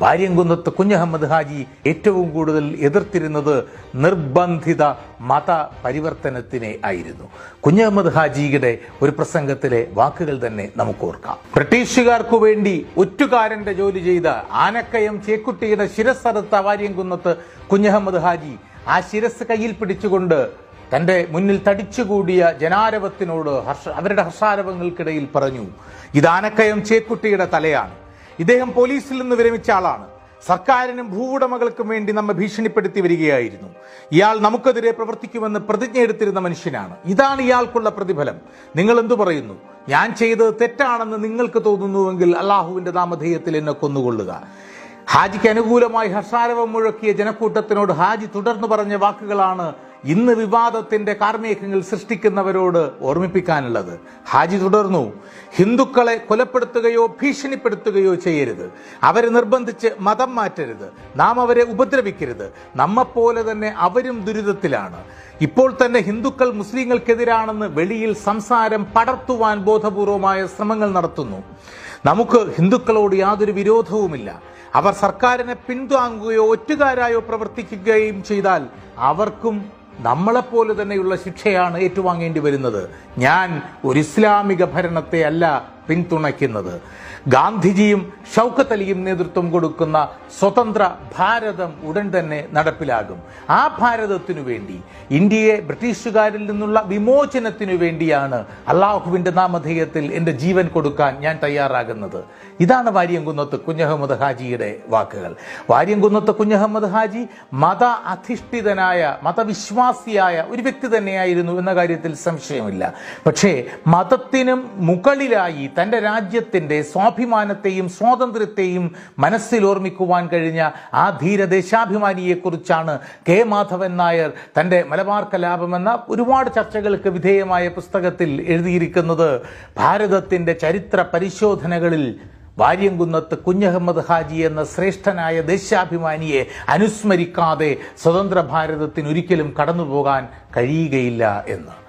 വാര്യംകുന്നത്ത് കുഞ്ഞഹമ്മദ് ഹാജി ഏറ്റവും കൂടുതൽ എതിർത്തിരുന്നത് നിർബന്ധിത മത പരിവർത്തനത്തിനെ ആയിരുന്നു കുഞ്ഞഹമ്മദ് ഹാജിയുടെ ഒരു പ്രസംഗത്തിലെ വാക്കുകൾ തന്നെ നമുക്ക് ഓർക്കാം ബ്രിട്ടീഷുകാർക്കു വേണ്ടി ഒറ്റുകാരന്റെ ജോലി ചെയ്ത ആനക്കയം ചേക്കുട്ടിയുടെ ശിരസ്സറുത്ത വാര്യംകുന്നത്ത് കുഞ്ഞഹമ്മദ് ഹാജി ആ ശിരസ് കയ്യിൽ പിടിച്ചുകൊണ്ട് തന്റെ മുന്നിൽ തടിച്ചുകൂടിയ ജനാരവത്തിനോട് ഹർഷ അവരുടെ ഹർഷാരവങ്ങൾക്കിടയിൽ പറഞ്ഞു ഇത് ആനക്കയം ചേക്കുട്ടിയുടെ തലയാണ് ഇദ്ദേഹം പോലീസിൽ നിന്ന് വിരമിച്ച ആളാണ് സർക്കാരിനും ഭൂവുടമകൾക്കും വേണ്ടി നമ്മെ ഭീഷണിപ്പെടുത്തി വരികയായിരുന്നു ഇയാൾ നമുക്കെതിരെ പ്രവർത്തിക്കുമെന്ന് പ്രതിജ്ഞ എടുത്തിരുന്ന മനുഷ്യനാണ് ഇതാണ് ഇയാൾക്കുള്ള പ്രതിഫലം നിങ്ങൾ എന്തു പറയുന്നു ഞാൻ ചെയ്തത് തെറ്റാണെന്ന് നിങ്ങൾക്ക് തോന്നുന്നുവെങ്കിൽ അള്ളാഹുവിന്റെ നാമധേയത്തിൽ എന്നെ കൊന്നുകൊള്ളുക ഹാജിക്ക് അനുകൂലമായി ഹർഷാരവം മുഴക്കിയ ജനക്കൂട്ടത്തിനോട് ഹാജി തുടർന്ന് പറഞ്ഞ വാക്കുകളാണ് ഇന്ന് വിവാദത്തിന്റെ കാർമേഘങ്ങൾ സൃഷ്ടിക്കുന്നവരോട് ഓർമ്മിപ്പിക്കാനുള്ളത് ഹാജി തുടർന്നു ഹിന്ദുക്കളെ കൊലപ്പെടുത്തുകയോ ഭീഷണിപ്പെടുത്തുകയോ ചെയ്യരുത് അവരെ നിർബന്ധിച്ച് മതം മാറ്റരുത് നാം അവരെ ഉപദ്രവിക്കരുത് നമ്മെപ്പോലെ തന്നെ അവരും ദുരിതത്തിലാണ് ഇപ്പോൾ തന്നെ ഹിന്ദുക്കൾ മുസ്ലിങ്ങൾക്കെതിരാണെന്ന് വെളിയിൽ സംസാരം പടർത്തുവാൻ ബോധപൂർവമായ ശ്രമങ്ങൾ നടത്തുന്നു നമുക്ക് ഹിന്ദുക്കളോട് യാതൊരു വിരോധവുമില്ല അവർ സർക്കാരിനെ പിന്താങ്ങുകയോ ഒറ്റുകാരായോ പ്രവർത്തിക്കുകയും ചെയ്താൽ അവർക്കും നമ്മളെപ്പോലെ തന്നെയുള്ള ശിക്ഷയാണ് ഏറ്റുവാങ്ങേണ്ടി വരുന്നത് ഞാൻ ഒരു ഇസ്ലാമിക ഭരണത്തെ അല്ല പിന്തുണയ്ക്കുന്നത് ഗാന്ധിജിയും ഷൗക്കത്ത് അലിയും നേതൃത്വം കൊടുക്കുന്ന സ്വതന്ത്ര ഭാരതം ഉടൻ തന്നെ നടപ്പിലാകും ആ ഭാരതത്തിനു വേണ്ടി ഇന്ത്യയെ ബ്രിട്ടീഷുകാരിൽ നിന്നുള്ള വിമോചനത്തിനു വേണ്ടിയാണ് അള്ളാഹുവിന്റെ നാമധേയത്തിൽ എൻ്റെ ജീവൻ കൊടുക്കാൻ ഞാൻ തയ്യാറാകുന്നത് ഇതാണ് വാര്യംകുന്നത്ത് കുഞ്ഞഹമ്മദ് ഹാജിയുടെ വാക്കുകൾ വാര്യംകുന്നത്ത് കുഞ്ഞഹമ്മദ് ഹാജി മത അധിഷ്ഠിതനായ മതവിശ്വാസിയായ ഒരു വ്യക്തി തന്നെയായിരുന്നു എന്ന കാര്യത്തിൽ സംശയമില്ല പക്ഷേ മതത്തിനും മുകളിലായി തൻ്റെ രാജ്യത്തിൻ്റെ സ്വാഭിമാനത്തെയും സ്വാതന്ത്ര്യത്തെയും മനസ്സിൽ ഓർമ്മിക്കുവാൻ കഴിഞ്ഞ ആ ധീരദേശാഭിമാനിയെക്കുറിച്ചാണ് കെ മാധവൻ നായർ തൻ്റെ മലബാർ കലാപം എന്ന ഒരുപാട് ചർച്ചകൾക്ക് വിധേയമായ പുസ്തകത്തിൽ എഴുതിയിരിക്കുന്നത് ഭാരതത്തിൻ്റെ ചരിത്ര പരിശോധനകളിൽ വാര്യംകുന്നത്ത് കുഞ്ഞഹമ്മദ് ഹാജി എന്ന ശ്രേഷ്ഠനായ ദേശാഭിമാനിയെ അനുസ്മരിക്കാതെ സ്വതന്ത്ര ഭാരതത്തിന് ഒരിക്കലും കടന്നുപോകാൻ കഴിയുകയില്ല എന്ന്